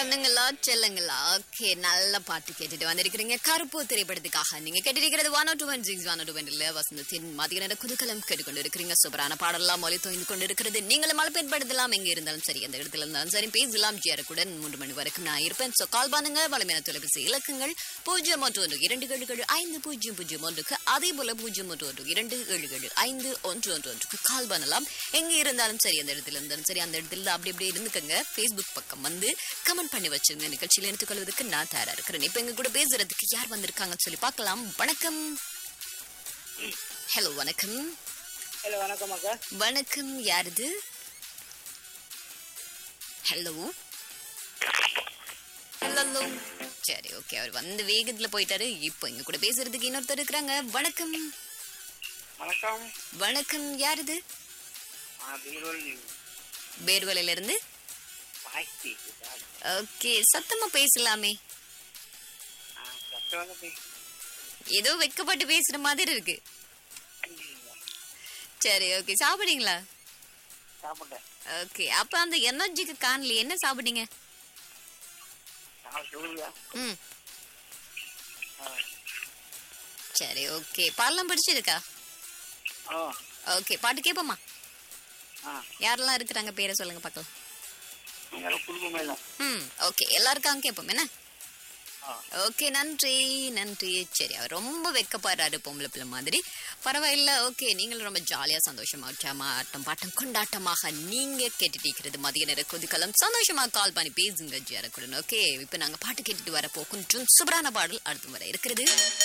பொண்ணுங்களா செல்லுங்களா ஓகே நல்ல பாட்டு கேட்டுட்டு வந்திருக்கிறீங்க கருப்பு திரைப்படத்துக்காக நீங்க கேட்டிருக்கிறது one two one six one two one இல்ல வசந்தத்தின் மதிய நேர குதுகலம் கேட்டுக்கொண்டு இருக்கிறீங்க சூப்பரான பாடலாம் மொழி தோய்ந்து கொண்டு இருக்கிறது நீங்களும் மழை பெண்படுத்தலாம் எங்க இருந்தாலும் சரி அந்த இடத்துல இருந்தாலும் சரி பேசலாம் ஜியரக்குடன் மூன்று மணி வரைக்கும் நான் இருப்பேன் சோ கால் பண்ணுங்க வளமையான தொலைபேசி இலக்கங்கள் பூஜ்ஜியம் ஒன்று ஒன்று இரண்டு ஏழு ஏழு ஐந்து பூஜ்ஜியம் பூஜ்ஜியம் ஒன்றுக்கு அதே போல பூஜ்ஜியம் ஒன்று ஒன்று இரண்டு ஏழு ஏழு ஐந்து ஒன்று ஒன்று ஒன்றுக்கு கால் பண்ணலாம் எங்க இருந்தாலும் சரி அந்த இடத்துல இருந்தாலும் சரி அந்த இடத்துல அப்படி அப்படியே இருந்துக்கங்க ஃபேஸ்புக் பக்கம் வந்து கமெண்ட் பண்ணி வச்சிருங்க நிகழ்ச்சியில் எடுத்துக்கொள்வதற்கு நான் தயாரா இருக்கிறேன் இப்ப எங்க கூட பேசுறதுக்கு யார் வந்திருக்காங்கன்னு சொல்லி பார்க்கலாம் வணக்கம் ஹலோ வணக்கம் ஹலோ வணக்கம் அக்கா வணக்கம் யாருது ஹலோ ஹலோ சரி ஓகே அவர் வந்து வேகத்துல போயிட்டாரு இப்போ எங்க கூட பேசுறதுக்கு இன்னொருத்தர் இருக்கிறாங்க வணக்கம் வணக்கம் வணக்கம் யாருது ஆ பீரோல் பேர்வலையில இருந்து பாய்ச்சி ஓகே சத்தமா பேசலாமே ஆ கஷ்டமாக பேச ஏதோ வெக்கப்பட்டு பேசுற மாதிரி இருக்கு சரி ஓகே சாப்பிடுறீங்களா சாப்பிட்டேன் ஓகே அப்ப அந்த எனர்ஜிக்கு காணல என்ன சாப்பிட்டீங்க நான் சொல்லுங்க ம் ஆ சரி ஓகே பாடலாம் பிடிச்சிருக்கா ஆ ஓகே பாட்டு கேட்போமா ஆ யாரெல்லாம் இருக்கிறாங்க பேரை சொல்லுங்க பார்க்கலாம் நீங்கள் குடும்பமே தான் ம் ஓகே எல்லாருக்காக கேட்போம் என்ன ஆ ஓகே நன்றி நன்றி சரி அவர் ரொம்ப வெக்கப்படுறாரு பொம்பளை பிள்ளை மாதிரி பரவாயில்ல ஓகே நீங்களும் ரொம்ப ஜாலியா சந்தோஷமா உற்சாகமா ஆட்டம் பாட்டம் கொண்டாட்டமாக நீங்க கேட்டுட்டு இருக்கிறது மதிய நேர கொதிக்கலாம் சந்தோஷமா கால் பண்ணி பேசுங்க ஜியாரக்குடன் ஓகே இப்போ நாங்க பாட்டு கேட்டுட்டு வர போகும் சூப்பரான பாடல் அடுத்து வர இருக்கிறது